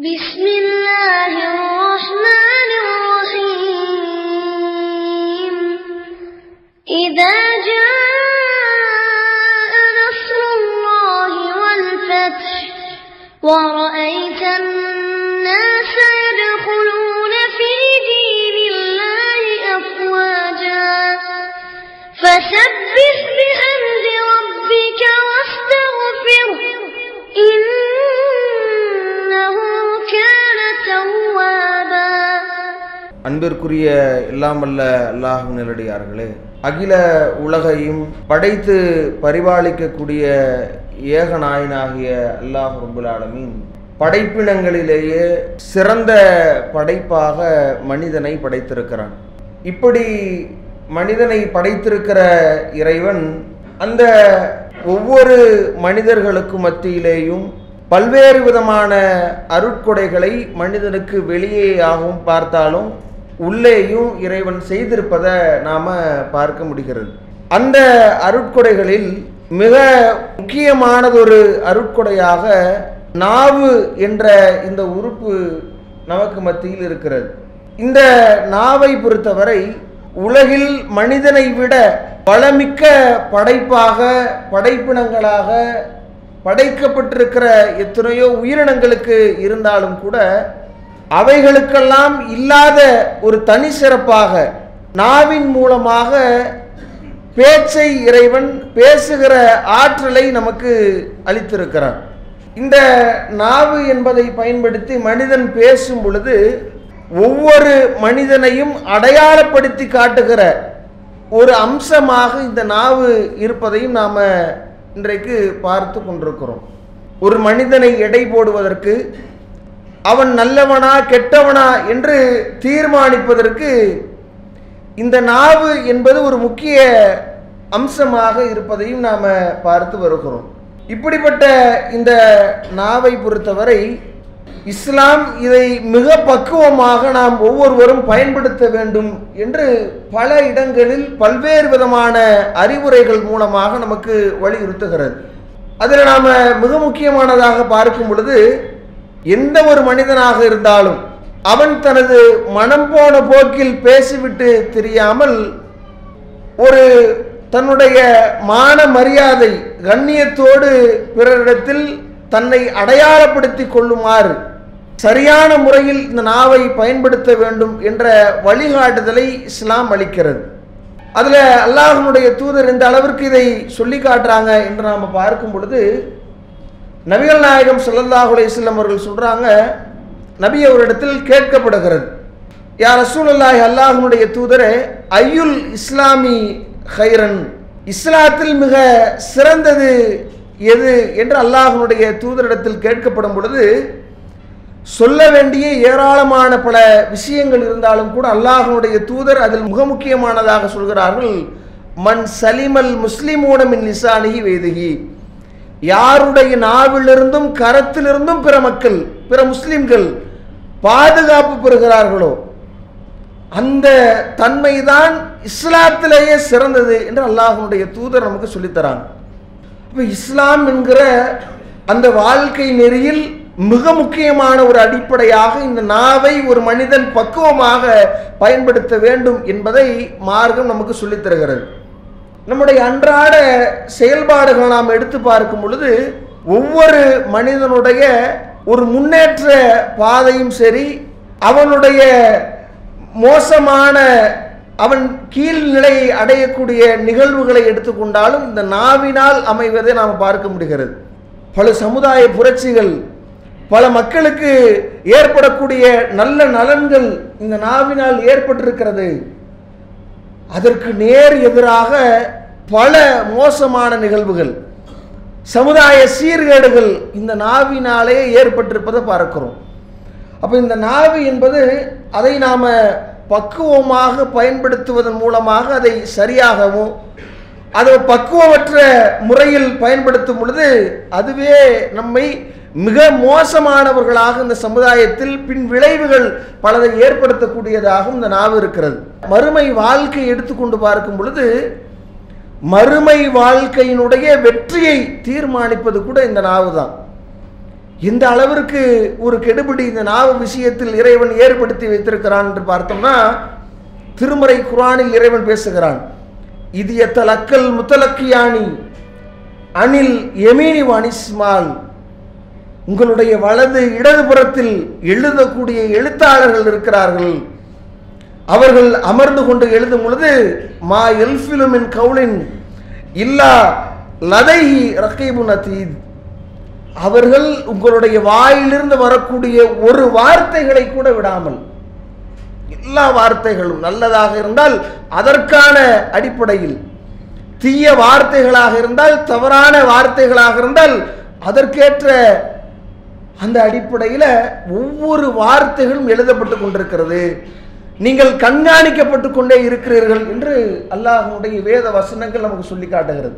بسم الله الرحمن الرحيم إذا جاء نصر الله والفتح ورأيت الناس يدخلون في دين الله أفواجا فسبح بحمد ربك واستغفره إنه كان توابا அன்பிற்குரிய எல்லாமல்ல அல்லாஹ் நிலடியார்களே அகில உலகையும் படைத்து பரிபாலிக்கக்கூடிய ஏகநாயனாகிய அல்லாஹ் ரபுல் ஆலமீன் படைப்பினங்களிலேயே சிறந்த படைப்பாக மனிதனை படைத்திருக்கிறான் இப்படி மனிதனை படைத்திருக்கிற இறைவன் அந்த ஒவ்வொரு மனிதர்களுக்கு மத்தியிலேயும் பல்வேறு விதமான அருட்கொடைகளை மனிதனுக்கு வெளியேயாகவும் பார்த்தாலும் உள்ளேயும் இறைவன் செய்திருப்பதை நாம பார்க்க முடிகிறது அந்த அருட்கொடைகளில் மிக முக்கியமானதொரு அருட்கொடையாக நாவு என்ற இந்த உறுப்பு நமக்கு மத்தியில் இருக்கிறது இந்த நாவை பொறுத்தவரை உலகில் மனிதனை விட வளமிக்க படைப்பாக படைப்பினங்களாக படைக்கப்பட்டிருக்கிற எத்தனையோ உயிரினங்களுக்கு இருந்தாலும் கூட அவைகளுக்கெல்லாம் இல்லாத ஒரு தனி சிறப்பாக நாவின் மூலமாக பேச்சை இறைவன் பேசுகிற ஆற்றலை நமக்கு அளித்திருக்கிறான் இந்த நாவு என்பதை பயன்படுத்தி மனிதன் பேசும் பொழுது ஒவ்வொரு மனிதனையும் அடையாளப்படுத்தி காட்டுகிற ஒரு அம்சமாக இந்த நாவு இருப்பதையும் நாம் இன்றைக்கு பார்த்து கொண்டிருக்கிறோம் ஒரு மனிதனை எடை போடுவதற்கு அவன் நல்லவனா கெட்டவனா என்று தீர்மானிப்பதற்கு இந்த நாவு என்பது ஒரு முக்கிய அம்சமாக இருப்பதையும் நாம் பார்த்து வருகிறோம் இப்படிப்பட்ட இந்த நாவை பொறுத்தவரை இஸ்லாம் இதை மிக பக்குவமாக நாம் ஒவ்வொருவரும் பயன்படுத்த வேண்டும் என்று பல இடங்களில் பல்வேறு விதமான அறிவுரைகள் மூலமாக நமக்கு வலியுறுத்துகிறது அதில் நாம் மிக முக்கியமானதாக பார்க்கும் பொழுது எந்த ஒரு மனிதனாக இருந்தாலும் அவன் தனது மனம் போன போக்கில் பேசிவிட்டு தெரியாமல் ஒரு தன்னுடைய மான மரியாதை கண்ணியத்தோடு பிறரிடத்தில் தன்னை அடையாளப்படுத்தி கொள்ளுமாறு சரியான முறையில் இந்த நாவை பயன்படுத்த வேண்டும் என்ற வழிகாட்டுதலை இஸ்லாம் அளிக்கிறது அதில் அல்லாஹனுடைய தூதர் இந்த அளவிற்கு இதை சொல்லி காட்டுறாங்க என்று நாம் பார்க்கும் பொழுது நபிகள் நாயகம் ஸல்லல்லாஹு அலைஹி வஸல்லம் அவர்கள் சொல்கிறாங்க நபி அவரிடத்தில் கேட்கப்படுகிறது யார் ரசூலுல்லாஹி அல்லாஹனுடைய தூதரே ஐயுல் இஸ்லாமி ஹைரன் இஸ்லாத்தில் மிக சிறந்தது எது என்று அல்லாஹனுடைய தூதரிடத்தில் கேட்கப்படும் பொழுது சொல்ல வேண்டிய ஏராளமான பல விஷயங்கள் இருந்தாலும் கூட அல்லாஹனுடைய தூதர் அதில் மிக முக்கியமானதாக சொல்கிறார்கள் மன் சலிமல் முஸ்லிமூனமின் நிசானிகி வேதுகி யாருடைய நாவிலிருந்தும் கரத்திலிருந்தும் பிற மக்கள் பிற முஸ்லிம்கள் பாதுகாப்பு பெறுகிறார்களோ அந்த தன்மைதான் இஸ்லாத்திலேயே சிறந்தது என்று அல்லாஹனுடைய தூதர் நமக்கு சொல்லித்தராங்க இப்போ இஸ்லாம் என்கிற அந்த வாழ்க்கை நெறியில் மிக முக்கியமான ஒரு அடிப்படையாக இந்த நாவை ஒரு மனிதன் பக்குவமாக பயன்படுத்த வேண்டும் என்பதை மார்க்கம் நமக்கு சொல்லித் தருகிறது நம்முடைய அன்றாட செயல்பாடுகளை நாம் எடுத்து பார்க்கும் பொழுது ஒவ்வொரு மனிதனுடைய ஒரு முன்னேற்ற பாதையும் சரி அவனுடைய மோசமான அவன் கீழ்நிலையை அடையக்கூடிய நிகழ்வுகளை எடுத்துக்கொண்டாலும் இந்த நாவினால் அமைவதை நாம் பார்க்க முடிகிறது பல சமுதாய புரட்சிகள் பல மக்களுக்கு ஏற்படக்கூடிய நல்ல நலன்கள் இந்த நாவினால் ஏற்பட்டிருக்கிறது அதற்கு நேர் எதிராக பல மோசமான நிகழ்வுகள் சமுதாய சீர்கேடுகள் இந்த நாவினாலே ஏற்பட்டிருப்பதை பார்க்கிறோம் அப்போ இந்த நாவு என்பது அதை நாம் பக்குவமாக பயன்படுத்துவதன் மூலமாக அதை சரியாகவும் அதை பக்குவமற்ற முறையில் பயன்படுத்தும் பொழுது அதுவே நம்மை மிக மோசமானவர்களாக இந்த சமுதாயத்தில் பின் விளைவுகள் பலதை ஏற்படுத்தக்கூடியதாகவும் இந்த நாவு இருக்கிறது மறுமை வாழ்க்கை எடுத்துக்கொண்டு பார்க்கும் பொழுது மறுமை வாழ்க்கையினுடைய வெற்றியை தீர்மானிப்பது கூட இந்த நாவு தான் இந்த அளவிற்கு ஒரு கெடுபிடி இந்த நாவ விஷயத்தில் இறைவன் ஏற்படுத்தி வைத்திருக்கிறான் என்று பார்த்தோம்னா திருமறை குரானில் இறைவன் பேசுகிறான் இது எத்தலக்கல் முத்தலக்கியானி அனில் எமீனி வாணிஸ்மால் உங்களுடைய வலது இடதுபுறத்தில் எழுதக்கூடிய எழுத்தாளர்கள் இருக்கிறார்கள் அவர்கள் அமர்ந்து கொண்டு எழுதும் பொழுது மா எல்ஃபிலுமின் கவுலின் இல்லா லதைஹி ரகீபுன் அதீத் அவர்கள் உங்களுடைய வாயிலிருந்து வரக்கூடிய ஒரு வார்த்தைகளை கூட விடாமல் எல்லா வார்த்தைகளும் நல்லதாக இருந்தால் அதற்கான அடிப்படையில் தீய வார்த்தைகளாக இருந்தால் தவறான வார்த்தைகளாக இருந்தால் அதற்கேற்ற அந்த அடிப்படையில் ஒவ்வொரு வார்த்தைகளும் எழுதப்பட்டு கொண்டிருக்கிறது நீங்கள் கண்காணிக்கப்பட்டு கொண்டே இருக்கிறீர்கள் என்று அல்லாஹ்வுடைய வேத வசனங்கள் நமக்கு சொல்லி காட்டுகிறது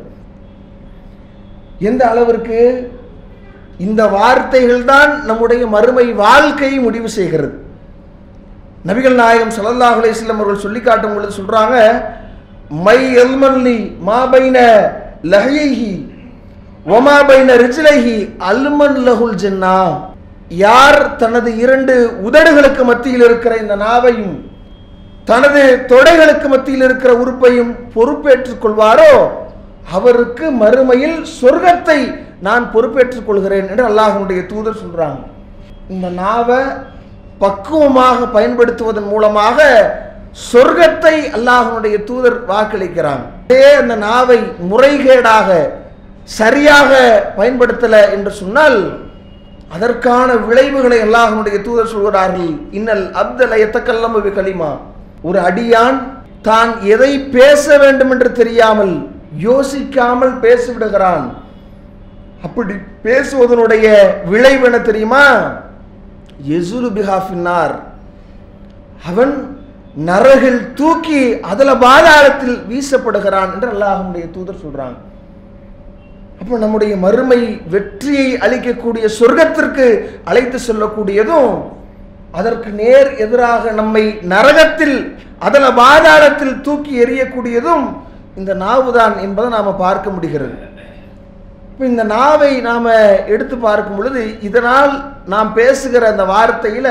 எந்த அளவிற்கு இந்த வார்த்தைகள் தான் நம்முடைய மறுமை வாழ்க்கையை முடிவு செய்கிறது நபிகள் நாயகம் ஸல்லல்லாஹு அலைஹி வஸல்லம் அவர்கள் சொல்லி காட்டும் பொழுது சொல்றாங்க மை எல்மன்லி மா பைன லஹைஹி ஒமா பைன ரிஜ்லைஹி அல்மன் லஹுல் ஜன்னா யார் தனது இரண்டு உதடுகளுக்கு மத்தியில் இருக்கிற இந்த நாவையும் தனது தொடைகளுக்கு மத்தியில் இருக்கிற உறுப்பையும் பொறுப்பேற்றுக் கொள்வாரோ அவருக்கு மறுமையில் சொர்க்கத்தை நான் பொறுப்பேற்றுக் கொள்கிறேன் என்று அல்லாஹ்வுடைய தூதர் சொல்றாங்க இந்த நாவை பக்குவமாக பயன்படுத்துவதன் மூலமாக சொர்க்கத்தை அல்லாஹ்வுடைய தூதர் வாக்களிக்கிறாங்க அதே அந்த நாவை முறைகேடாக சரியாக பயன்படுத்தல என்று சொன்னால் அதற்கான விளைவுகளை அல்லாஹ்வுடைய தூதர் சொல்கிறார்கள் இன்னல் அப்தல எத்தக்கல்லம் கலிமா ஒரு அடியான் தான் எதை பேச வேண்டும் என்று தெரியாமல் யோசிக்காமல் பேசிவிடுகிறான் அப்படி பேசுவதனுடைய விளைவு என்ன தெரியுமா எசுரு பிஹாஃபின்னார் அவன் நரகில் தூக்கி அதுல பாதாளத்தில் வீசப்படுகிறான் என்று அல்லாஹ்வுடைய தூதர் சொல்றாங்க அப்போ நம்முடைய மறுமை வெற்றியை அளிக்கக்கூடிய சொர்க்கத்திற்கு அழைத்து செல்லக்கூடியதும் அதற்கு நேர் எதிராக நம்மை நரகத்தில் அதல பாதாளத்தில் தூக்கி எறியக்கூடியதும் இந்த நாவுதான் என்பதை நாம் பார்க்க முடிகிறது இப்போ இந்த நாவை நாம் எடுத்து பார்க்கும் பொழுது இதனால் நாம் பேசுகிற அந்த வார்த்தையில்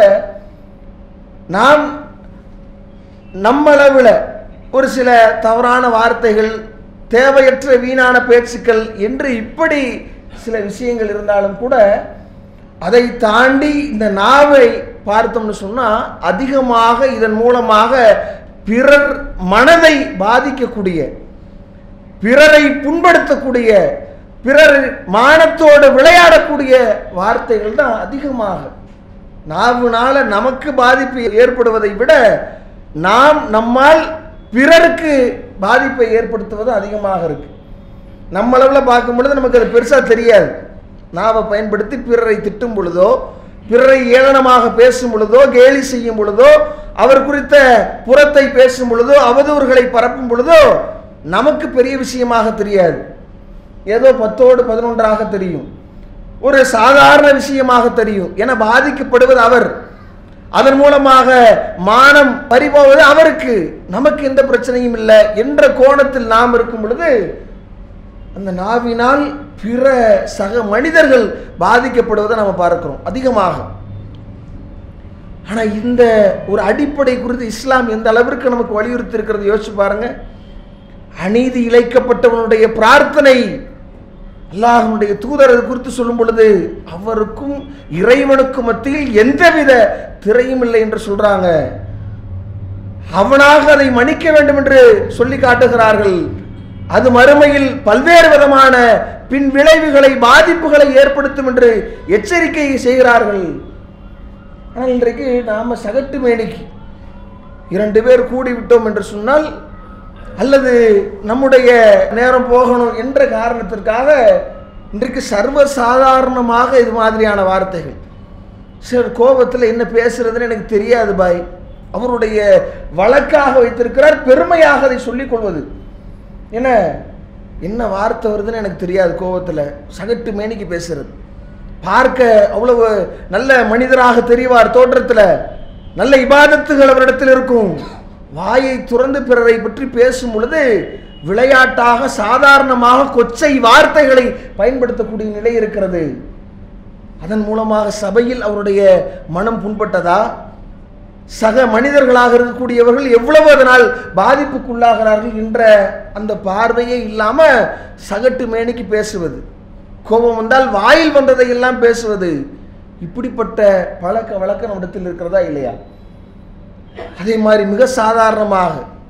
நாம் நம்மளவில் ஒரு சில தவறான வார்த்தைகள் தேவையற்ற வீணான பேச்சுக்கள் என்று இப்படி சில விஷயங்கள் இருந்தாலும் கூட அதை தாண்டி இந்த நாவை பார்த்தோம்னு சொன்னால் அதிகமாக இதன் மூலமாக பிறர் மனதை பாதிக்கக்கூடிய பிறரை புண்படுத்தக்கூடிய பிறர் மானத்தோடு விளையாடக்கூடிய வார்த்தைகள் தான் அதிகமாக நாவுனால நமக்கு பாதிப்பு ஏற்படுவதை விட நாம் நம்மால் பிறருக்கு பாதிப்பை ஏற்படுத்துவது அதிகமாக இருக்கு நம்ம அளவில் பார்க்கும் பொழுது நமக்கு அது பெருசாக தெரியாது நாவை பயன்படுத்தி பிறரை திட்டும் பொழுதோ பிறரை ஏளனமாக பேசும் பொழுதோ கேலி செய்யும் பொழுதோ அவர் குறித்த புறத்தை பேசும் பொழுதோ அவதூறுகளை பரப்பும் பொழுதோ நமக்கு பெரிய விஷயமாக தெரியாது ஏதோ பத்தோடு பதினொன்றாக தெரியும் ஒரு சாதாரண விஷயமாக தெரியும் என பாதிக்கப்படுவது அவர் அதன் மூலமாக மானம் பறிபோவது அவருக்கு நமக்கு எந்த பிரச்சனையும் இல்லை என்ற கோணத்தில் நாம் இருக்கும் பொழுது அந்த நாவினால் பிற சக மனிதர்கள் பாதிக்கப்படுவதை நம்ம பார்க்கிறோம் அதிகமாக ஆனால் இந்த ஒரு அடிப்படை குறித்து இஸ்லாம் எந்த அளவிற்கு நமக்கு வலியுறுத்தி இருக்கிறது யோசிச்சு பாருங்க அநீதி இழைக்கப்பட்டவனுடைய பிரார்த்தனை அல்லாஹனுடைய தூதர் அது குறித்து சொல்லும் பொழுது அவருக்கும் இறைவனுக்கும் மத்தியில் எந்தவித திரையும் இல்லை என்று சொல்றாங்க அவனாக அதை மன்னிக்க வேண்டும் என்று சொல்லி காட்டுகிறார்கள் அது மறுமையில் பல்வேறு விதமான பின் விளைவுகளை பாதிப்புகளை ஏற்படுத்தும் என்று எச்சரிக்கை செய்கிறார்கள் ஆனால் இன்றைக்கு நாம சகட்டு மேனிக்கு இரண்டு பேர் கூடிவிட்டோம் என்று சொன்னால் அல்லது நம்முடைய நேரம் போகணும் என்ற காரணத்திற்காக இன்றைக்கு சர்வசாதாரணமாக இது மாதிரியான வார்த்தைகள் சார் கோபத்தில் என்ன பேசுறதுன்னு எனக்கு தெரியாது பாய் அவருடைய வழக்காக வைத்திருக்கிறார் பெருமையாக அதை சொல்லிக் கொள்வது என்ன என்ன வார்த்தை வருதுன்னு எனக்கு தெரியாது கோபத்தில் சகட்டு மேனிக்கு பேசுறது பார்க்க அவ்வளவு நல்ல மனிதராக தெரிவார் தோற்றத்தில் நல்ல இபாதத்துகள் அவரிடத்தில் இருக்கும் வாயை துறந்து பிறரை பற்றி பேசும் பொழுது விளையாட்டாக சாதாரணமாக கொச்சை வார்த்தைகளை பயன்படுத்தக்கூடிய நிலை இருக்கிறது அதன் மூலமாக சபையில் அவருடைய மனம் புண்பட்டதா சக மனிதர்களாக இருக்கக்கூடியவர்கள் எவ்வளவு அதனால் பாதிப்புக்குள்ளாகிறார்கள் என்ற அந்த பார்வையே இல்லாம சகட்டு மேனிக்கு பேசுவது கோபம் வந்தால் வாயில் வந்ததை எல்லாம் பேசுவது இப்படிப்பட்ட பழக்க வழக்கம் நம்மிடத்தில் இருக்கிறதா இல்லையா அதே மாதிரி மிக சாதாரணமாக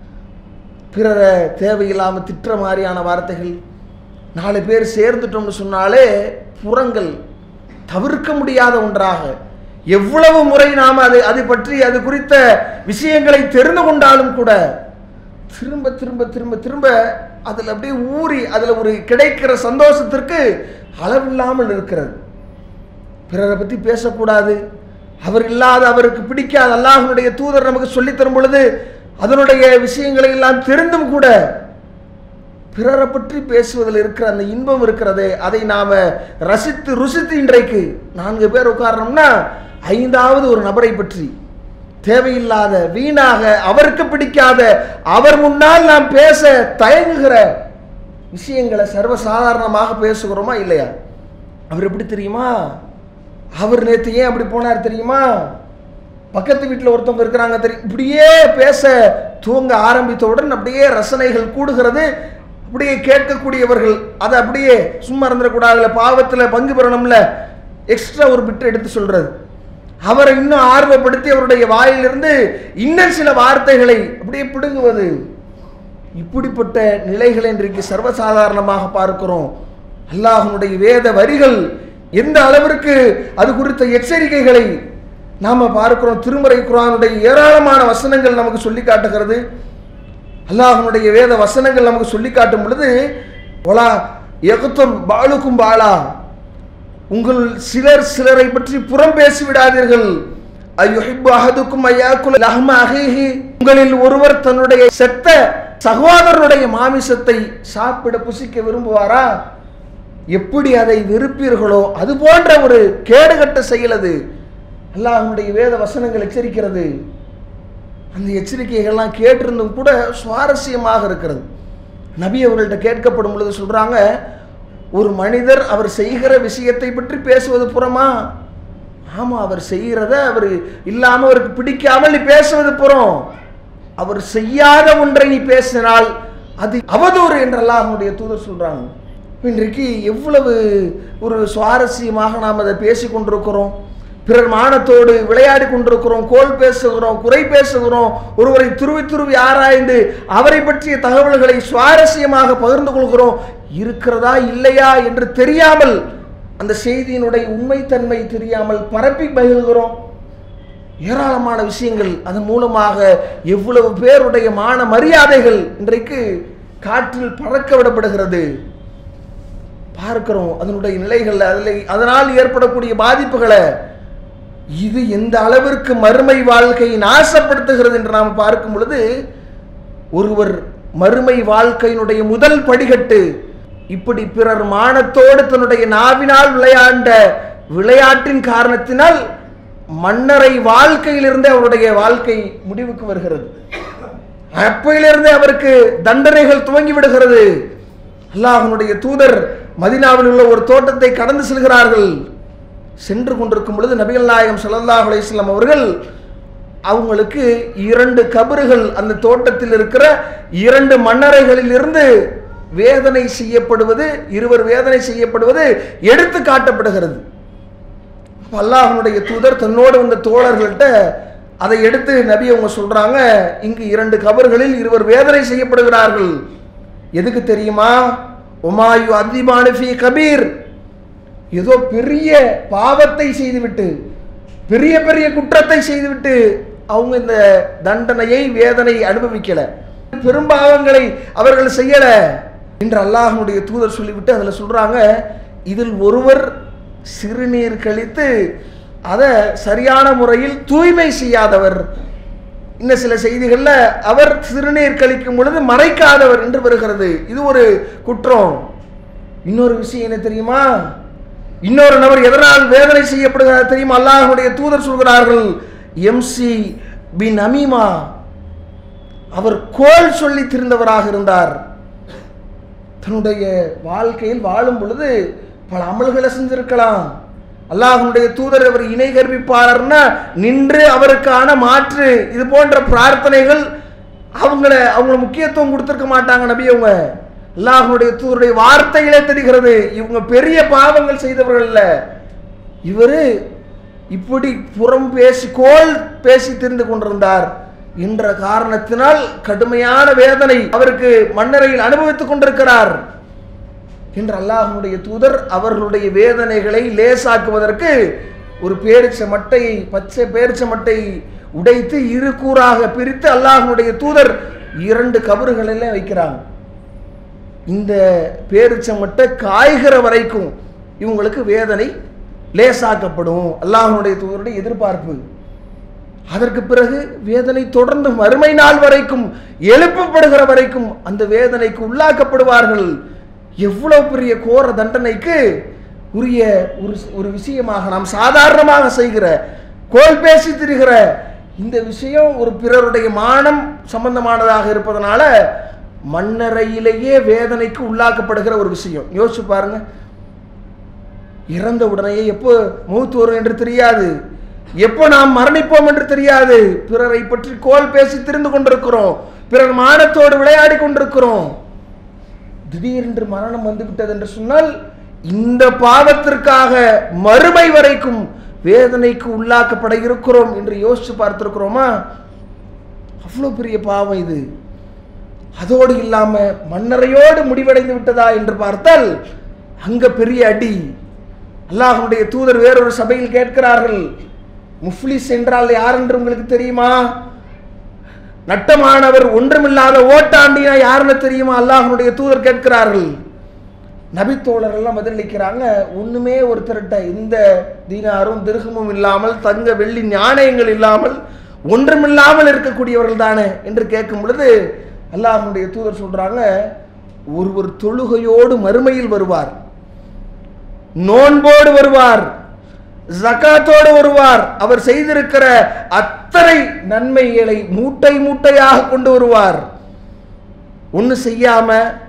பிறரை தேவையில்லாமல் திட்டுற மாதிரியான வார்த்தைகள் நாலு பேர் சேர்ந்துட்டோம்னு சொன்னாலே புறங்கள் தவிர்க்க முடியாத ஒன்றாக எவ்வளவு முறை நாம் அது அது பற்றி அது குறித்த விஷயங்களை தெரிந்து கொண்டாலும் கூட திரும்ப திரும்ப திரும்ப திரும்ப அதில் அப்படியே ஊறி அதில் ஒரு கிடைக்கிற சந்தோஷத்திற்கு அளவில்லாமல் இருக்கிறது பிறரை பற்றி பேசக்கூடாது அவர் இல்லாத அவருக்கு பிடிக்காத அல்லாஹ்வுடைய தூதர் நமக்கு சொல்லித் தரும் பொழுது அதனுடைய விஷயங்களை எல்லாம் தெரிந்தும் கூட பிறரை பற்றி பேசுவதில் இருக்கிற அந்த இன்பம் இருக்கிறதே அதை நாம ரசித்து ருசித்து இன்றைக்கு நான்கு பேர் உட்காரணும்னா ஐந்தாவது ஒரு நபரை பற்றி தேவையில்லாத வீணாக அவருக்கு பிடிக்காத அவர் முன்னால் நாம் பேச தயங்குகிற விஷயங்களை சர்வசாதாரணமாக பேசுகிறோமா இல்லையா அவர் எப்படி தெரியுமா அவர் நேற்று ஏன் அப்படி போனார் தெரியுமா பக்கத்து வீட்டில் ஒருத்தவங்க இருக்கிறாங்க தெரியும் இப்படியே பேச தூங்க ஆரம்பித்தவுடன் அப்படியே ரசனைகள் கூடுகிறது அப்படியே கேட்கக்கூடியவர்கள் அதை அப்படியே சும்மா இருந்துடக்கூடாதுல பாவத்தில் பங்கு பெறணும்ல எக்ஸ்ட்ரா ஒரு பிட்டு எடுத்து சொல்றது அவரை இன்னும் ஆர்வப்படுத்தி அவருடைய வாயிலிருந்து இன்னும் சில வார்த்தைகளை அப்படியே பிடுங்குவது இப்படிப்பட்ட நிலைகளை இன்றைக்கு சர்வசாதாரணமாக பார்க்கிறோம் அல்லாஹ்வுடைய வேத வரிகள் எந்த அளவிற்கு அது குறித்த எச்சரிக்கைகளை நாம பார்க்கிறோம் திருமறை குரானுடைய ஏராளமான வசனங்கள் நமக்கு சொல்லி காட்டுகிறது அல்லாஹ்வுடைய வேத வசனங்கள் நமக்கு சொல்லி காட்டும் பொழுது ஒலா எகுத்தம் பாலுக்கும் பாலா உங்கள் சிலர் சிலரை பற்றி புறம் பேசி விடாதீர்கள் அய்யுஹிப்பு அஹதுக்கும் ஐயாக்குல் லஹ்ம அஹீஹி உங்களில் ஒருவர் தன்னுடைய செத்த சகோதரனுடைய மாமிசத்தை சாப்பிட புசிக்க விரும்புவாரா எப்படி அதை வெறுப்பீர்களோ அது போன்ற ஒரு கேடுகட்ட செயல் அது அல்லாஹ்வுடைய வேத வசனங்கள் எச்சரிக்கிறது அந்த எச்சரிக்கைகள்லாம் கேட்டிருந்தும் கூட சுவாரஸ்யமாக இருக்கிறது நபி அவர்கள்ட்ட கேட்கப்படும் பொழுது சொல்றாங்க ஒரு மனிதர் அவர் செய்கிற விஷயத்தை பற்றி பேசுவது புறமா ஆமா அவர் செய்கிறத அவர் இல்லாம அவருக்கு பிடிக்காமல் நீ பேசுவது புறம் அவர் செய்யாத ஒன்றை நீ பேசினால் அது அவதூறு என்று அல்லாஹ்வுடைய தூதர் சொல்றாங்க இன்றைக்கு எவ்வளவு ஒரு சுவாரஸ்யமாக நாம் அதை பேசி கொண்டிருக்கிறோம் பிறர் மானத்தோடு விளையாடி கொண்டிருக்கிறோம் கோல் பேசுகிறோம் குறை பேசுகிறோம் ஒருவரை துருவி துருவி ஆராய்ந்து அவரை பற்றிய தகவல்களை சுவாரஸ்யமாக பகிர்ந்து கொள்கிறோம் இருக்கிறதா இல்லையா என்று தெரியாமல் அந்த செய்தியினுடைய உண்மைத்தன்மை தெரியாமல் பரப்பி பகிர்கிறோம் ஏராளமான விஷயங்கள் அதன் மூலமாக எவ்வளவு பேருடைய மான மரியாதைகள் இன்றைக்கு காற்றில் பறக்க விடப்படுகிறது பார்க்கிறோம் அதனுடைய நிலைகள் அதில் அதனால் ஏற்படக்கூடிய பாதிப்புகளை இது எந்த அளவிற்கு மறுமை வாழ்க்கையை நாசப்படுத்துகிறது என்று நாம் பார்க்கும் பொழுது ஒருவர் மறுமை வாழ்க்கையினுடைய முதல் படிகட்டு இப்படி பிறர் மானத்தோடு தன்னுடைய நாவினால் விளையாண்ட விளையாட்டின் காரணத்தினால் மன்னரை வாழ்க்கையிலிருந்து அவருடைய வாழ்க்கை முடிவுக்கு வருகிறது அப்பையிலிருந்து அவருக்கு தண்டனைகள் துவங்கி விடுகிறது அல்லாஹனுடைய தூதர் மதினாவில் உள்ள ஒரு தோட்டத்தை கடந்து செல்கிறார்கள் சென்று கொண்டிருக்கும் பொழுது நபிகள் நாயகம் ஸல்லல்லாஹு அலைஹி வஸல்லம் அவர்கள் அவங்களுக்கு இரண்டு கபறுகள் அந்த தோட்டத்தில் இருக்கிற இரண்டு மன்னரைகளில் இருந்து வேதனை செய்யப்படுவது இருவர் வேதனை செய்யப்படுவது எடுத்து காட்டப்படுகிறது அப்ப அல்லாஹ்வுடைய தூதர் தன்னோடு வந்த தோழர்கள்ட்ட அதை எடுத்து நபி அவங்க சொல்றாங்க இங்கு இரண்டு கபர்களில் இருவர் வேதனை செய்யப்படுகிறார்கள் எதுக்கு தெரியுமா உமாயு அதிபானு ஃபீ கபீர் ஏதோ பெரிய பாவத்தை செய்துவிட்டு பெரிய பெரிய குற்றத்தை செய்துவிட்டு அவங்க இந்த தண்டனையை வேதனை அனுபவிக்கல பெரும்பாவங்களை அவர்கள் செய்யல என்று அல்லாஹ்வுடைய தூதர் சொல்லிவிட்டு அதுல சொல்றாங்க இதில் ஒருவர் சிறுநீர் கழித்து அதை சரியான முறையில் தூய்மை செய்யாதவர் இன்னும் சில செய்திகள்ல அவர் சிறுநீர் கழிக்கும் பொழுது மறைக்காதவர் என்று வருகிறது இது ஒரு குற்றம் இன்னொரு விஷயம் என்ன தெரியுமா இன்னொரு நபர் எதனால் வேதனை செய்யப்படுகிறார் தெரியுமா அல்லாஹ்வுடைய தூதர் சொல்கிறார்கள் எம்சி பின் அமீமா அவர் கோல் சொல்லி திரிந்தவராக இருந்தார் தன்னுடைய வாழ்க்கையில் வாழும் பொழுது பல அமல்களை செஞ்சிருக்கலாம் அல்லாஹ்வுடைய தூதர் அவர் இணை கற்பிப்பாளர்னா நின்று அவருக்கான மாற்று இது போன்ற பிரார்த்தனைகள் அவங்கள அவங்க முக்கியத்துவம் கொடுத்துருக்க மாட்டாங்க நபி அவங்க அல்லாஹ்வுடைய தூதருடைய வார்த்தைகளே தெரிகிறது இவங்க பெரிய பாவங்கள் செய்தவர்கள் இல்ல இவரு இப்படி புறம் பேசி கோல் பேசி தெரிந்து கொண்டிருந்தார் என்ற காரணத்தினால் கடுமையான வேதனை அவருக்கு மண்ணறையில் அனுபவித்துக் கொண்டிருக்கிறார் என்று அல்லாஹ்வுடைய தூதர் அவர்களுடைய வேதனைகளை லேசாக்குவதற்கு ஒரு பேரிச்ச மட்டையை பச்சை பேரிச்ச மட்டையை உடைத்து இரு கூறாக பிரித்து அல்லாஹ்வுடைய தூதர் இரண்டு கபறுகளில் வைக்கிறாங்க இந்த பேரிச்ச மட்டை காய்கிற வரைக்கும் இவங்களுக்கு வேதனை லேசாக்கப்படும் அல்லாஹ்வுடைய தூதருடைய எதிர்பார்ப்பு அதற்கு பிறகு வேதனை தொடர்ந்து மறுமை நாள் வரைக்கும் எழுப்பப்படுகிற வரைக்கும் அந்த வேதனைக்கு உள்ளாக்கப்படுவார்கள் எவ்வளவு பெரிய கோர தண்டனைக்கு உரிய ஒரு ஒரு விஷயமாக நாம் சாதாரணமாக செய்கிற கோல் பேசி திரிகிற இந்த விஷயம் ஒரு பிறருடைய மானம் சம்பந்தமானதாக இருப்பதனால மண்ணறையிலேயே வேதனைக்கு உள்ளாக்கப்படுகிற ஒரு விஷயம் யோசிச்சு பாருங்க இறந்த உடனேயே எப்போ மூத்து வரும் என்று தெரியாது எப்போ நாம் மரணிப்போம் என்று தெரியாது பிறரை பற்றி கோல் பேசி திரிந்து கொண்டிருக்கிறோம் பிறர் மானத்தோடு விளையாடி கொண்டிருக்கிறோம் திடீரென்று மரணம் வந்து விட்டது என்று சொன்னால் இந்த பாவத்திற்காக மறுமை வரைக்கும் வேதனைக்கு உள்ளாக்கப்பட இருக்கிறோம் என்று யோசிச்சு பார்த்திருக்கிறோமா அவ்வளோ பெரிய பாவம் இது அதோடு இல்லாம மன்னரையோடு முடிவடைந்து விட்டதா என்று பார்த்தால் அங்க பெரிய அடி அல்லாஹ்வுடைய தூதர் வேறொரு சபையில் கேட்கிறார்கள் முஃப்லிஸ் என்றால் யார் என்று உங்களுக்கு தெரியுமா நட்டமானவர் ஒன்றுமில்லாத ஓட்டாண்டினா யாருன்னு தெரியுமா அல்லாஹ்வுடைய தூதர் கேட்கிறார்கள் நபித்தோழர் எல்லாம் பதிலளிக்கிறாங்க ஒண்ணுமே ஒருத்தர்கிட்ட இந்த தீனாரும் திருகமும் இல்லாமல் தங்க வெள்ளி நாணயங்கள் இல்லாமல் ஒன்றுமில்லாமல் இருக்கக்கூடியவர்கள் தானே என்று கேட்கும் பொழுது அல்லாஹ்வுடைய தூதர் சொல்றாங்க ஒருவர் தொழுகையோடு மறுமையில் வருவார் நோன்போடு வருவார் ஜகாத்தோடு வருவார் அவர் செய்திருக்கிற அத்தனை நன்மைகளை மூட்டை மூட்டையாக கொண்டு வருவார் ஒன்று செய்யாம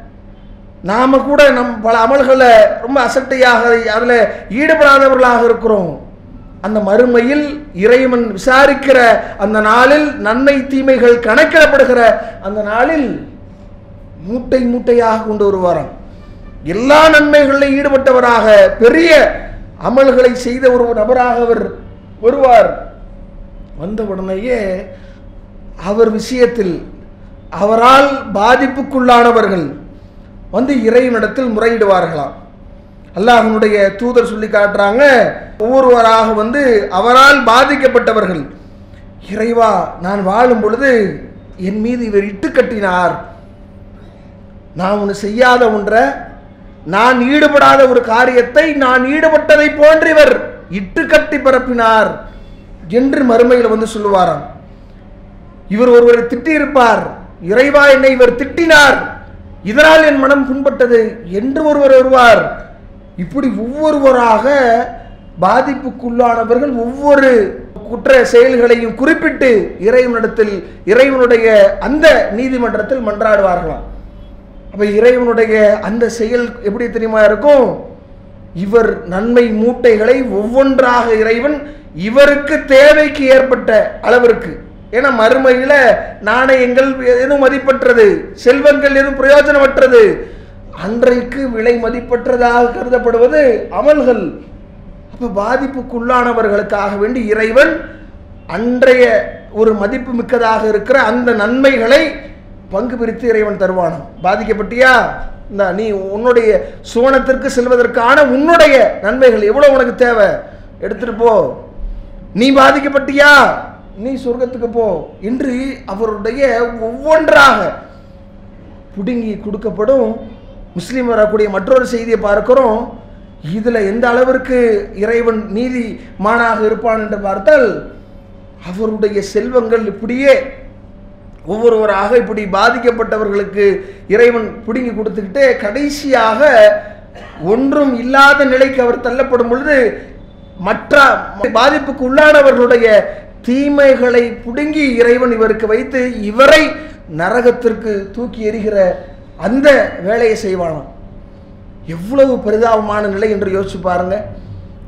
நாம கூட நம் பல அமல்களை ரொம்ப அசட்டையாக அதில் ஈடுபடாதவர்களாக இருக்கிறோம் அந்த மறுமையில் இறைவன் விசாரிக்கிற அந்த நாளில் நன்மை தீமைகள் கணக்கிடப்படுகிற அந்த நாளில் மூட்டை மூட்டையாக கொண்டு வருவாராம் எல்லா நன்மைகளிலும் ஈடுபட்டவராக பெரிய அமல்களை செய்த ஒரு நபராக அவர் வருவார் வந்த உடனேயே அவர் விஷயத்தில் அவரால் பாதிப்புக்குள்ளானவர்கள் வந்து இறைவனிடத்தில் முறையிடுவார்களாம் அல்லாஹ்வுடைய தூதர் சொல்லி காட்டுறாங்க ஒவ்வொருவராக வந்து அவரால் பாதிக்கப்பட்டவர்கள் இறைவா நான் வாழும் பொழுது என் மீது இவர் இட்டு கட்டினார் நான் ஒன்று செய்யாத ஒன்றை நான் ஈடுபடாத ஒரு காரியத்தை நான் ஈடுபட்டதை போன்று இவர் இட்டு கட்டி பரப்பினார் என்று மறுமையில் வந்து சொல்லுவாராம் இவர் ஒருவரை திட்டியிருப்பார் இறைவா என்னை இவர் திட்டினார் இதனால் என் மனம் புண்பட்டது என்று ஒருவர் வருவார் இப்படி ஒவ்வொருவராக பாதிப்புக்குள்ளானவர்கள் ஒவ்வொரு குற்ற செயல்களையும் குறிப்பிட்டு இறைவனிடத்தில் இறைவனுடைய அந்த நீதிமன்றத்தில் மன்றாடுவார்களாம் அப்ப இறைவனுடைய அந்த செயல் எப்படி தெரியுமா இருக்கும் இவர் நன்மை மூட்டைகளை ஒவ்வொன்றாக இறைவன் இவருக்கு தேவைக்கு ஏற்பட்ட அளவிற்கு ஏன்னா மறுமையில நாணயங்கள் எதுவும் மதிப்பற்றது செல்வங்கள் எதுவும் பிரயோஜனமற்றது அன்றைக்கு விலை மதிப்பற்றதாக கருதப்படுவது அமல்கள் அப்ப பாதிப்புக்குள்ளானவர்களுக்காக வேண்டி இறைவன் அன்றைய ஒரு மதிப்பு மிக்கதாக இருக்கிற அந்த நன்மைகளை பங்கு பிரித்து இறைவன் தருவானாம் பாதிக்கப்பட்டியா இந்த நீ உன்னுடைய சுவனத்திற்கு செல்வதற்கான உன்னுடைய நன்மைகள் எவ்வளவு உனக்கு தேவை எடுத்துட்டு போ நீ பாதிக்கப்பட்டியா நீ சொர்க்கத்துக்கு போ என்று அவருடைய ஒவ்வொன்றாக பிடுங்கி கொடுக்கப்படும் முஸ்லீம் வரக்கூடிய மற்றொரு செய்தியை பார்க்கிறோம் இதில் எந்த அளவிற்கு இறைவன் நீதிமானாக இருப்பான் என்று பார்த்தால் அவருடைய செல்வங்கள் இப்படியே ஒவ்வொருவராக இப்படி பாதிக்கப்பட்டவர்களுக்கு இறைவன் பிடுங்கி கொடுத்துக்கிட்டு கடைசியாக ஒன்றும் இல்லாத நிலைக்கு அவர் தள்ளப்படும் பொழுது மற்ற பாதிப்புக்கு உள்ளானவர்களுடைய தீமைகளை பிடுங்கி இறைவன் இவருக்கு வைத்து இவரை நரகத்திற்கு தூக்கி எறிகிற அந்த வேலையை செய்வானாம் எவ்வளவு பரிதாபமான நிலை என்று யோசிச்சு பாருங்க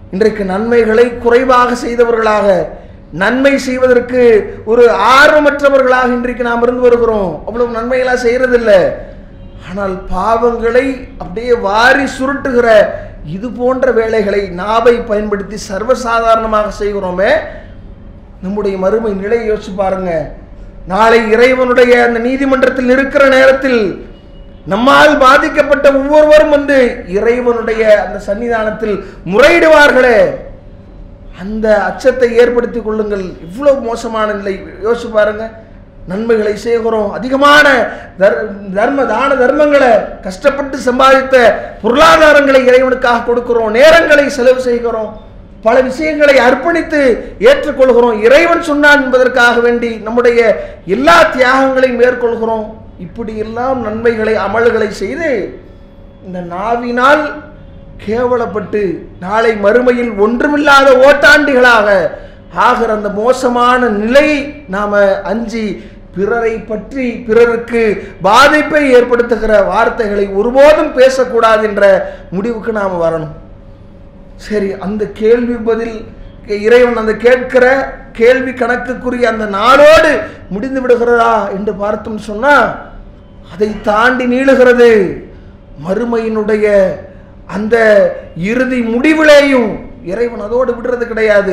இன்றைக்கு நன்மைகளை குறைவாக செய்தவர்களாக நன்மை செய்வதற்கு ஒரு ஆர்வமற்றவர்களாக இன்றைக்கு நாம் இருந்து வருகிறோம் அவ்வளவு நன்மைகளாக செய்யறதில்ல ஆனால் பாவங்களை அப்படியே வாரி சுருட்டுகிற இது போன்ற வேலைகளை நாவை பயன்படுத்தி சர்வசாதாரணமாக செய்கிறோமே நம்முடைய மறுமை நிலையை யோசிச்சு பாருங்க நாளை இறைவனுடைய அந்த நீதிமன்றத்தில் இருக்கிற நேரத்தில் நம்மால் பாதிக்கப்பட்ட ஒவ்வொருவரும் வந்து இறைவனுடைய அந்த சன்னிதானத்தில் முறையிடுவார்களே அந்த அச்சத்தை ஏற்படுத்திக் கொள்ளுங்கள் இவ்வளவு மோசமான நிலை யோசிச்சு பாருங்க நன்மைகளை செய்கிறோம் அதிகமான தர்- தர்ம தான தர்மங்களை கஷ்டப்பட்டு சம்பாதித்த பொருளாதாரங்களை இறைவனுக்காக கொடுக்கிறோம் நேரங்களை செலவு செய்கிறோம் பல விஷயங்களை அர்ப்பணித்து ஏற்றுக்கொள்கிறோம் இறைவன் சொன்னான் என்பதற்காக வேண்டி நம்முடைய எல்லா தியாகங்களையும் மேற்கொள்கிறோம் இப்படி எல்லாம் நன்மைகளை அமல்களை செய்து இந்த நாவினால் கேவலப்பட்டு நாளை மறுமையில் ஒன்றுமில்லாத ஓட்டாண்டிகளாக ஆகிற அந்த மோசமான நிலையை நாம அஞ்சி பிறரை பற்றி பிறருக்கு பாதிப்பை ஏற்படுத்துகிற வார்த்தைகளை ஒருபோதும் பேசக்கூடாது என்ற முடிவுக்கு நாம் வரணும் சரி அந்த கேள்வி பதில் இறைவன் அந்த கேட்கிற கேள்வி கணக்குக்குரிய அந்த நாளோடு முடிந்து விடுகிறதா என்று பார்த்தோம் சொன்னா அதை தாண்டி நீளுகிறது மறுமையினுடைய அந்த இறுதி முடிவிலேயும் இறைவன் அதோடு விடுறது கிடையாது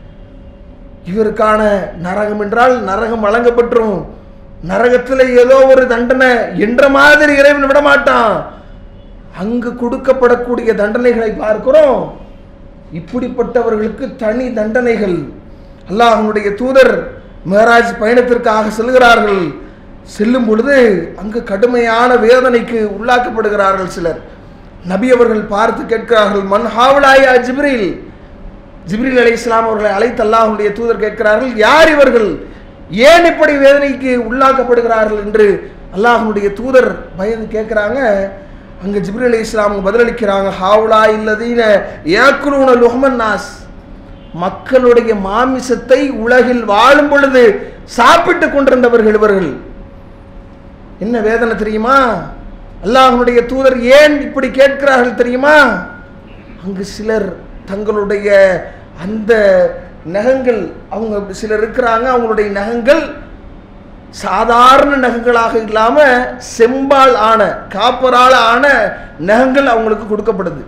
இவருக்கான நரகம் என்றால் நரகம் வழங்கப்பட்டுரும் நரகத்தில் ஏதோ ஒரு தண்டனை என்ற மாதிரி இறைவன் விட மாட்டான் அங்கு கொடுக்கப்படக்கூடிய தண்டனைகளை பார்க்கிறோம் இப்படிப்பட்டவர்களுக்கு தனி தண்டனைகள் அல்லாஹ்வுடைய தூதர் மேராஜ் பயணத்திற்காக செல்கிறார்கள் செல்லும் பொழுது அங்கு கடுமையான வேதனைக்கு உள்ளாக்கப்படுகிறார்கள் சிலர் நபி அவர்கள் பார்த்து கேட்கிறார்கள் மன் ஹாவலாயா ஜிப்ரீல் ஜிப்ரீல் அலை இஸ்லாம் அவர்களை அழைத்து அல்லாஹ்வுடைய தூதர் கேட்கிறார்கள் யார் இவர்கள் ஏன் இப்படி வேதனைக்கு உள்ளாக்கப்படுகிறார்கள் என்று அல்லாஹ்வுடைய தூதர் பயந்து கேட்குறாங்க அங்கே ஜிப்ரீல் அலை இஸ்லாம் பதிலளிக்கிறாங்க ஹாவுலா இல்லதீன ஏக்குலூன லுஹ்மன் நாஸ் மக்களுடைய மாமிசத்தை உலகில் வாழும் பொழுது சாப்பிட்டு கொண்டிருந்தவர்கள் இவர்கள் என்ன வேதனை தெரியுமா அல்லாஹ்வுடைய தூதர் ஏன் இப்படி கேட்கிறார்கள் தெரியுமா அங்கு சிலர் தங்களுடைய அந்த நகங்கள் அவங்க சிலர் இருக்கிறாங்க அவங்களுடைய நகங்கள் சாதாரண நகங்களாக இல்லாம செம்பால் ஆன காப்பரால் ஆன நகங்கள் அவங்களுக்கு கொடுக்கப்படுது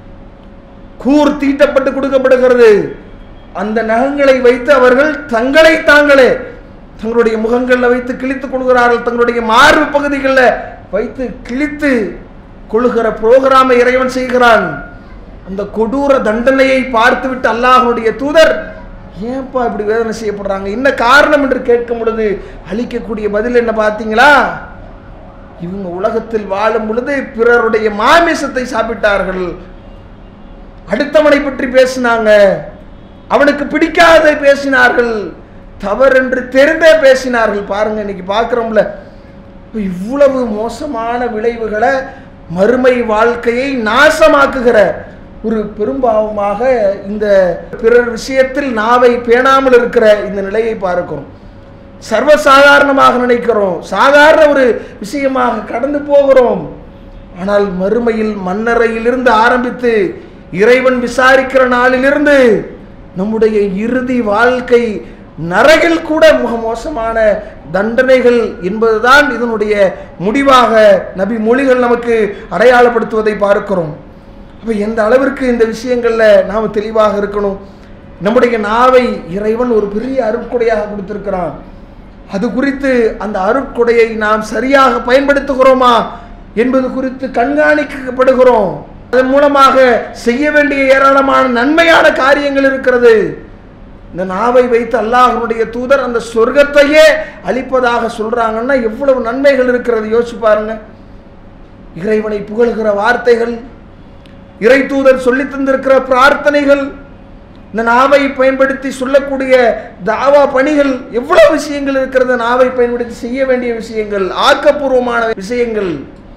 கூர் தீட்டப்பட்டு கொடுக்கப்படுகிறது அந்த நகங்களை வைத்து அவர்கள் தங்களை தாங்களே தங்களுடைய முகங்களில் வைத்து கிழித்துக் கொள்கிறார்கள் தங்களுடைய மார்பு பகுதிகளில் வைத்து கிழித்து கொள்ளுகிற புரோகிராமை இறைவன் செய்கிறான் அந்த கொடூர தண்டனையை பார்த்துவிட்டு அல்லாஹ்வுடைய தூதர் ஏன்பா இப்படி வேதனை செய்யப்படுறாங்க என்ன காரணம் என்று கேட்கும் பொழுது அளிக்கக்கூடிய பதில் என்ன பார்த்தீங்களா இவங்க உலகத்தில் வாழும் பொழுது பிறருடைய மாமிசத்தை சாப்பிட்டார்கள் அடுத்தவனை பற்றி பேசினாங்க அவனுக்கு பிடிக்காததை பேசினார்கள் தவறென்று தெரிந்தே பேசினார்கள் பாருங்க இன்னைக்கு பார்க்குறோம்ல இப்ப இவ்வளவு மோசமான விளைவுகளை மறுமை வாழ்க்கையை நாசமாக்குகிற ஒரு பெரும்பாவமாக இந்த பிறர் விஷயத்தில் நாவை பேணாமல் இருக்கிற இந்த நிலையை பார்க்கிறோம் சர்வசாதாரணமாக நினைக்கிறோம் சாதாரண ஒரு விஷயமாக கடந்து போகிறோம் ஆனால் மறுமையில் மன்னரையிலிருந்து ஆரம்பித்து இறைவன் விசாரிக்கிற நாளிலிருந்து நம்முடைய இறுதி வாழ்க்கை நரகில் கூட மிக மோசமான தண்டனைகள் என்பதுதான் இதனுடைய முடிவாக நபி மொழிகள் நமக்கு அடையாளப்படுத்துவதை பார்க்கிறோம் அப்போ எந்த அளவிற்கு இந்த விஷயங்களில் நாம் தெளிவாக இருக்கணும் நம்முடைய நாவை இறைவன் ஒரு பெரிய அருட்கொடையாக கொடுத்திருக்கிறான் அது குறித்து அந்த அருட்கொடையை நாம் சரியாக பயன்படுத்துகிறோமா என்பது குறித்து கண்காணிக்கப்படுகிறோம் அதன் மூலமாக செய்ய வேண்டிய ஏராளமான நன்மையான காரியங்கள் இருக்கிறது இந்த நாவை வைத்து அல்லாஹ்வுடைய தூதர் அந்த சொர்க்கத்தையே அளிப்பதாக சொல்றாங்கன்னா எவ்வளவு நன்மைகள் இருக்கிறது யோசிச்சு பாருங்க இறைவனை புகழ்கிற வார்த்தைகள் இறை தூதர் சொல்லி தந்திருக்கிற பிரார்த்தனைகள் இந்த நாவை பயன்படுத்தி சொல்லக்கூடிய தாவா பணிகள் எவ்வளவு விஷயங்கள் இருக்கிறது நாவை பயன்படுத்தி செய்ய வேண்டிய விஷயங்கள் ஆக்கப்பூர்வமான விஷயங்கள்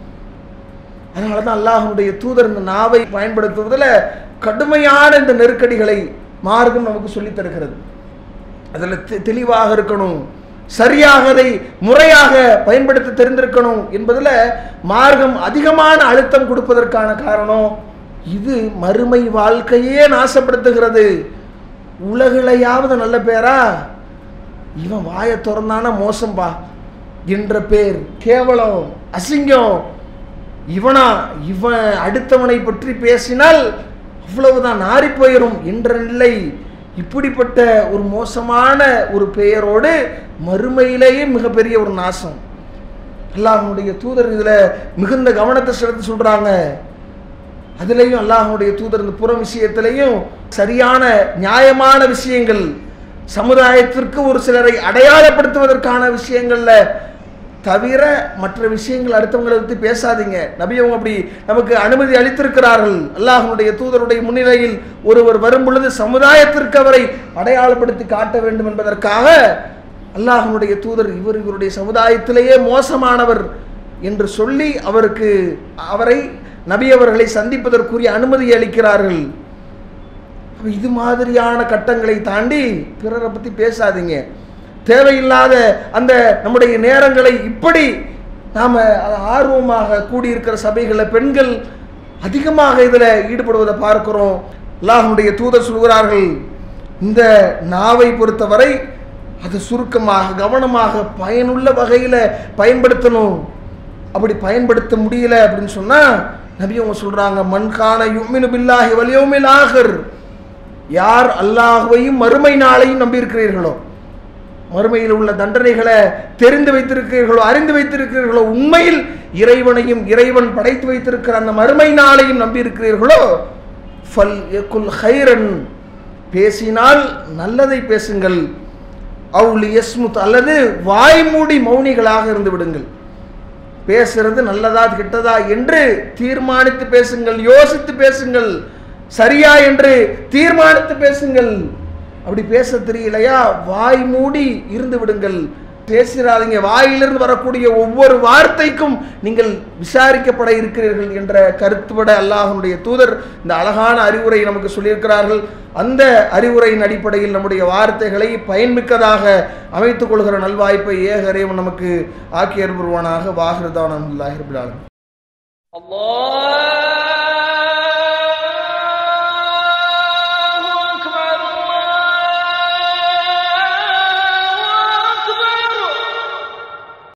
அதனால தான் அல்லாஹ்வுடைய தூதர் இந்த நாவை பயன்படுத்துவதில் கடுமையான இந்த நெருக்கடிகளை மார்க்கம் நமக்கு சொல்லித் தருகிறது அதில் தெ- தெளிவாக இருக்கணும் சரியாக அதை முறையாக பயன்படுத்த தெரிந்திருக்கணும் என்பதில் மார்க்கம் அதிகமான அழுத்தம் கொடுப்பதற்கான காரணம் இது மறுமை வாழ்க்கையே நாசப்படுத்துகிறது உலகிலையாவது நல்ல பேரா இவன் வாயை திறந்தானா மோசம்பா என்ற பேர் கேவலம் அசிங்கம் இவனா இவன் அடுத்தவனை பற்றி பேசினால் அவ்வளவுதான் நாறி போயிடும் என்ற நிலை இப்படிப்பட்ட ஒரு மோசமான ஒரு பெயரோடு மறுமையிலேயே மிகப்பெரிய ஒரு நாசம் அல்லாஹ்வுடைய தூதர் இதுல மிகுந்த கவனத்தை செலுத்தி சொல்றாங்க அதுலேயும் அல்லாஹ்வுடைய தூதர் இந்த புற விஷயத்திலையும் சரியான நியாயமான விஷயங்கள் சமுதாயத்திற்கு ஒரு சிலரை அடையாளப்படுத்துவதற்கான விஷயங்கள்ல தவிர மற்ற விஷயங்கள் அடுத்தவங்களை பற்றி பேசாதீங்க நபி அவங்க அப்படி நமக்கு அனுமதி அளித்திருக்கிறார்கள் அல்லாஹ்வுடைய தூதருடைய முன்னிலையில் ஒருவர் வரும் பொழுது சமுதாயத்திற்கு அவரை அடையாளப்படுத்தி காட்ட வேண்டும் என்பதற்காக அல்லாஹ்வுடைய தூதர் இவர் இவருடைய சமுதாயத்திலேயே மோசமானவர் என்று சொல்லி அவருக்கு அவரை நபி அவர்களை சந்திப்பதற்குரிய அனுமதி அளிக்கிறார்கள் அப்ப இது மாதிரியான கட்டங்களை தாண்டி பிறரை பற்றி பேசாதீங்க தேவையில்லாத அந்த நம்முடைய நேரங்களை இப்படி நாம் ஆர்வமாக கூடியிருக்கிற சபைகளில் பெண்கள் அதிகமாக இதில் ஈடுபடுவதை பார்க்கிறோம் அல்லாஹ்வுடைய தூதர் சொல்கிறார்கள் இந்த நாவை பொறுத்தவரை அது சுருக்கமாக கவனமாக பயனுள்ள வகையில் பயன்படுத்தணும் அப்படி பயன்படுத்த முடியல அப்படின்னு சொன்னால் நபி அவங்க சொல்கிறாங்க மண்கான யுமினு பில்லாஹி வலியோமில் ஆகர் யார் அல்லாஹுவையும் மறுமை நாளையும் நம்பியிருக்கிறீர்களோ மறுமையில் உள்ள தண்டனைகளை தெரிந்து வைத்திருக்கிறீர்களோ அறிந்து வைத்திருக்கிறீர்களோ உண்மையில் இறைவனையும் இறைவன் படைத்து வைத்திருக்கிற அந்த மறுமை நாளையும் நம்பியிருக்கிறீர்களோ ஃபல் யகுல் ஹைரன் பேசினால் நல்லதை பேசுங்கள் அவுலி யஸ்முத் அல்லது வாய்மூடி மௌனிகளாக இருந்து விடுங்கள் பேசுறது நல்லதா கெட்டதா என்று தீர்மானித்து பேசுங்கள் யோசித்து பேசுங்கள் சரியா என்று தீர்மானித்து பேசுங்கள் அப்படி பேச தெரியலையா வாய் மூடி இருந்து விடுங்கள் பேசிடாதீங்க வாயிலிருந்து வரக்கூடிய ஒவ்வொரு வார்த்தைக்கும் நீங்கள் விசாரிக்கப்பட இருக்கிறீர்கள் என்ற கருத்துப்பட அல்லாஹனுடைய தூதர் இந்த அழகான அறிவுரை நமக்கு சொல்லியிருக்கிறார்கள் அந்த அறிவுரையின் அடிப்படையில் நம்முடைய வார்த்தைகளை பயன்மிக்கதாக அமைத்துக் கொள்கிற நல்வாய்ப்பை ஏகரையும் நமக்கு ஆக்கி அருள்வானாக வாகிருதான அல்லாஹிர்பிலாலும் الله